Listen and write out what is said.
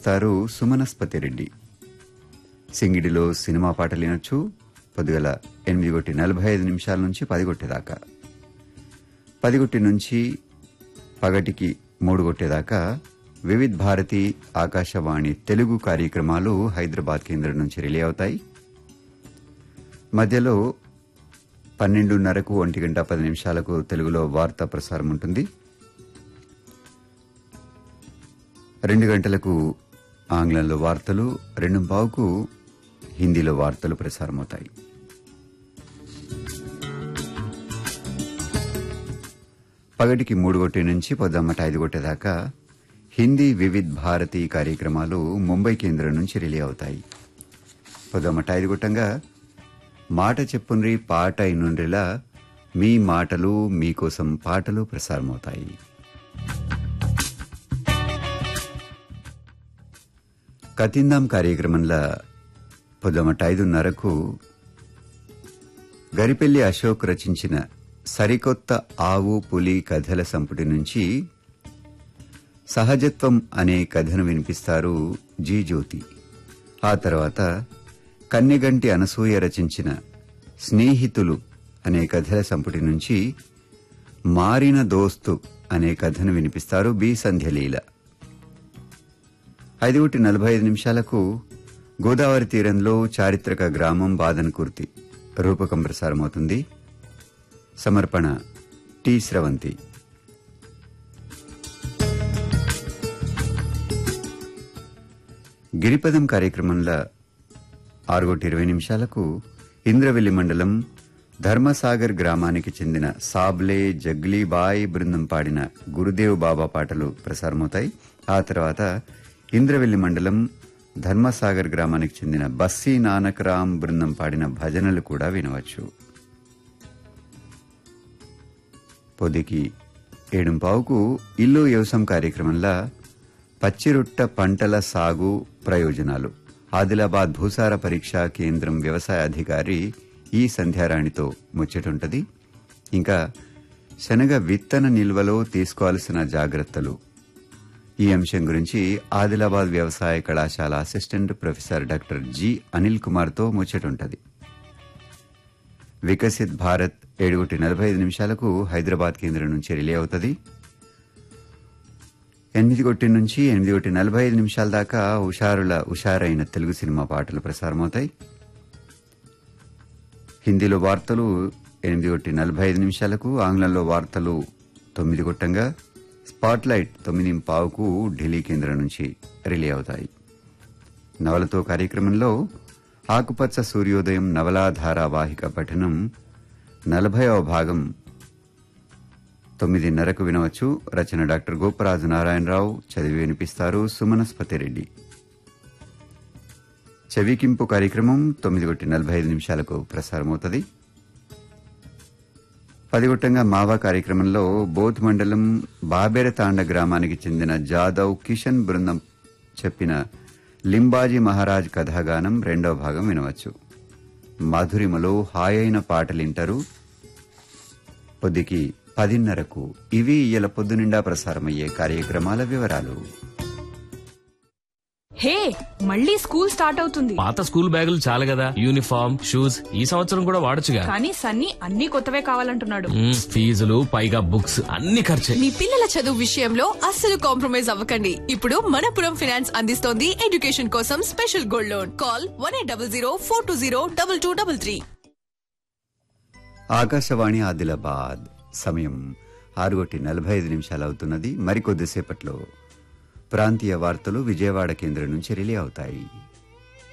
వినిపిస్తారు సుమనస్పతి రెడ్డి సింగిడిలో సినిమా పాటలు వినొచ్చు పొద్దుగల ఎనిమిది కొట్టి నలభై ఐదు నిమిషాల నుంచి పది కొట్టేదాకా పది కొట్టి నుంచి పగటికి మూడు కొట్టేదాకా వివిధ్ భారతి ఆకాశవాణి తెలుగు కార్యక్రమాలు హైదరాబాద్ కేంద్రం నుంచి రిలే అవుతాయి మధ్యలో పన్నెండున్నరకు ఒంటి గంట పది నిమిషాలకు తెలుగులో వార్తా ప్రసారం ఉంటుంది రెండు గంటలకు ఆంగ్లంలో వార్తలు రెండు పావుకు హిందీలో వార్తలు ప్రసారమవుతాయి పగటికి మూడు కొట్టే నుంచి పొద్దమ్మట ఐదు కొట్టేదాకా హిందీ వివిధ్ భారతి కార్యక్రమాలు ముంబై కేంద్రం నుంచి రిలే అవుతాయి పొద్దమ్మట ఐదు కొట్టంగా మాట చెప్పుండ్రి పాట ఇన్నుండ్రిలా మీ మాటలు మీకోసం పాటలు ప్రసారమవుతాయి కతిందాం కార్యక్రమంలో పొద్దమట ఐదున్నరకు గరిపెల్లి అశోక్ రచించిన సరికొత్త ఆవు పులి కథల సంపుటి నుంచి సహజత్వం అనే కథను వినిపిస్తారు జీ జ్యోతి ఆ తర్వాత కన్నెగంటి అనసూయ రచించిన స్నేహితులు అనే కథల సంపుటి నుంచి మారిన దోస్తు అనే కథను వినిపిస్తారు బి సంధ్యలీల ఐదు ఒకటి నలభై ఐదు నిమిషాలకు గోదావరి తీరంలో చారిత్రక గ్రామం బాదన్కుర్తి రూపకం ప్రసారమవుతుంది సమర్పణ టి స్రవంతి గిరిపదం కార్యక్రమంలో ఆరుగొట్టి ఇరవై నిమిషాలకు ఇంద్రవెల్లి మండలం ధర్మసాగర్ గ్రామానికి చెందిన సాబ్లే జగ్లీబాయ్ బృందం పాడిన గురుదేవ్ బాబా పాటలు ప్రసారమవుతాయి ఆ తర్వాత ఇంద్రవెల్లి మండలం ధర్మసాగర్ గ్రామానికి చెందిన బస్సీ నానకరాం బృందం పాడిన భజనలు కూడా వినవచ్చు పొదికి ఏడుంపావుకు ఇల్లు వ్యవసాయం కార్యక్రమంలో పచ్చిరొట్ట పంటల సాగు ప్రయోజనాలు ఆదిలాబాద్ భూసార పరీక్షా కేంద్రం వ్యవసాయ అధికారి ఈ సంధ్యారాణితో ముచ్చటుంటది ఇంకా శనగ విత్తన నిల్వలో తీసుకోవాల్సిన జాగ్రత్తలు ఈ అంశం గురించి ఆదిలాబాద్ వ్యవసాయ కళాశాల assistant professor doctor G Anil కుమార్తో ముచ్చటుంటది వికసిత్ భారత్ ఏడుగుటి నలభై ఐదు నిమిషాలకు హైదరాబాద్ కేంద్రం నుంచి రిలే అవుతుంది ఎనిమిది కొట్టి నుంచి ఎనిమిది కొట్టి నలభై ఐదు నిమిషాల దాకా హుషారుల హుషారైన తెలుగు సినిమా పాటలు ప్రసారమవుతాయి హిందీలో వార్తలు ఎనిమిది కొట్టి నలభై ఐదు నిమిషాలకు ఆంగ్లంలో వార్తలు తొమ్మిది కొట్టంగా స్పాట్లైట్ తొమ్మిది పావుకు ఢిల్లీ కేంద్రం నుంచి రిలే అవుతాయి నవలతో కార్యక్రమంలో ఆకుపచ్చ సూర్యోదయం నవలా ధారావాహిక పఠనం నలభైవ భాగం తొమ్మిదిన్నరకు వినవచ్చు రచన డాక్టర్ గోపరాజు నారాయణరావు చదివి వినిపిస్తారు సుమనస్పతి రెడ్డి చెవికింపు కార్యక్రమం తొమ్మిది కొట్టి నలభై ఐదు నిమిషాలకు ప్రసారమవుతుంది పదిగొట్టంగా మావా కార్యక్రమంలో బోధ్ మండలం బాబెరతాండ గ్రామానికి చెందిన జాదవ్ కిషన్ బృందం చెప్పిన లింబాజీ మహారాజ్ కథాగానం రెండవ భాగం వినవచ్చు మధురిమలో హాయైన పాటలింటారు పొద్దుకి పదిన్నరకు ఇవి ఇయ్యల పొద్దునిండా ప్రసారమయ్యే కార్యక్రమాల వివరాలు హే మళ్ళీ స్కూల్ స్టార్ట్ అవుతుంది పాత స్కూల్ బ్యాగులు చాలు కదా యూనిఫామ్ షూస్ ఈ సంవత్సరం కూడా వాడొచ్చుగా కానీ సన్నీ అన్ని కొత్తవే కావాలంటున్నాడు మ్మ్, ఫీజులు పైగా బుక్స్ అన్ని ఖర్చే మీ పిల్లల చదువు విషయంలో అస్సలు కాంప్రమైజ్ అవ్వకండి ఇప్పుడు మనపురం ఫినాన్స్ అందిస్తోంది ఎడ్యుకేషన్ కోసం special gold loan call one eight double zero four two zero double two double three Akashvani Adilabad సమయం ఆరు కొట్టి నలభై ఐదు నిమిషాలు అవుతున్నది మరికొద్దిసేపట్లో ప్రాంతీయ వార్తలు విజయవాడ కేంద్రం నుంచి రిలే అవుతాయి